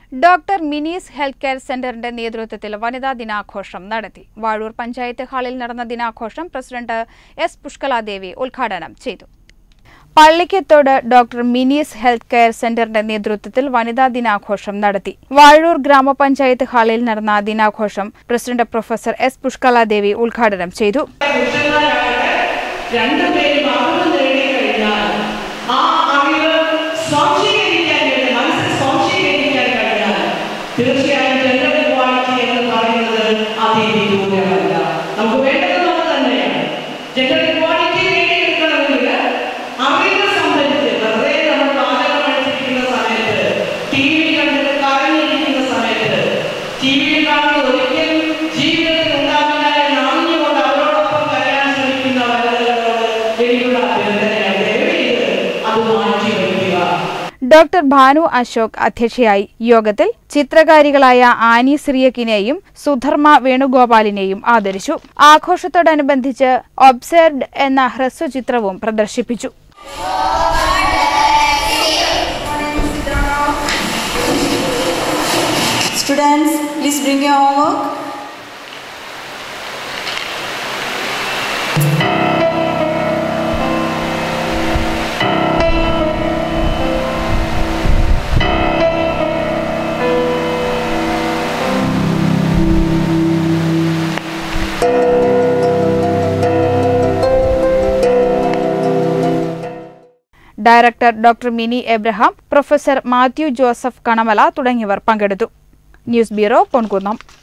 Doctor Mini's health care സെന്ററിന്റെ നേതൃത്വത്തിൽ വനിതാ ദിനാഘോഷം നടത്തി വാഴൂർ പഞ്ചായത്ത് ഹാളിൽ നടന്ന ദിനാഘോഷം പ്രസിഡന്റ് എസ് പുഷ്കലാദേവി ഉദ്ഘാടനം ചെയ്തു Pallikkathodu doctor Mini's health care സെന്ററിന്റെ നേതൃത്വത്തിൽ വനിതാ ദിനാഘോഷം നടത്തി വാഴൂർ ഗ്രാമപഞ്ചായത്ത് ഹാളിൽ നടന്ന ദിനാഘോഷം പ്രസിഡന്റ് പ്രൊഫസർ എസ് പുഷ്കലാദേവി ഉദ്ഘാടനം ചെയ്തു പുരുഷന്മാരാകട്ടെ രണ്ടുപേരും അറിവ് നേടി കഴിഞ്ഞാൽ ആ അറിവ് സ്വാംശീകരിക്കാൻ കഴിഞ്ഞാൽ മനസ്സിൽ സ്വാംശീകരിക്കാൻ കഴിഞ്ഞാൽ തീർച്ചയായും ജെൻഡർ ഇക്വാളിറ്റി എന്ന് പറയുന്നത് അതിവിദൂരമല്ല നമുക്ക് വേണ്ടത് നമ്മൾ തന്നെയാണ് ജെൻഡർ ഇക്വാളിറ്റി നേടിയെടുക്കണമെങ്കിൽ അറിവ് സംഭരിച്ച് വെറുതെ നമ്മൾ പാചകം പഠിച്ചിരിക്കുന്ന സമയത്ത് ടി വി കണ്ടിട്ട് കറങ്ങിയിരിക്കുന്ന സമയത്ത് ടി വിയിൽ കാണുന്നത് ഒരിക്കലും ജീവിതത്തിൽ ഉണ്ടാവില്ല എന്ന് അറിഞ്ഞുകൊണ്ട് അവരോടൊപ്പം കരയാൻ ശ്രമിക്കുന്ന വനിതകളോട് എനിക്കുള്ള അഭ്യർത്ഥനയാണ് ദയവ് ചെയ്ത് അത് മാറ്റി വയ്ക്കുക ഡോക്ടർ ഭാനു അശോക് അധ്യക്ഷയായി യോഗത്തിൽ ചിത്രകാരികളായ ആനി സിറിയക്കിനെയും സുധർമ്മ വേണുഗോപാലിനെയും ആദരിച്ചു ആഘോഷത്തോടനുബന്ധിച്ച് ഒബ്സർവ്ഡ് എന്ന ഹ്രസ്വചിത്രവും പ്രദർശിപ്പിച്ചു Students, please bring your homework. Director doctor Mini Abraham professor Mathew Joseph Kanamala തുടങ്ങിയവർ പങ്കെടുത്തു ന്യൂസ് ബ്യൂറോ പൊൻകുന്നം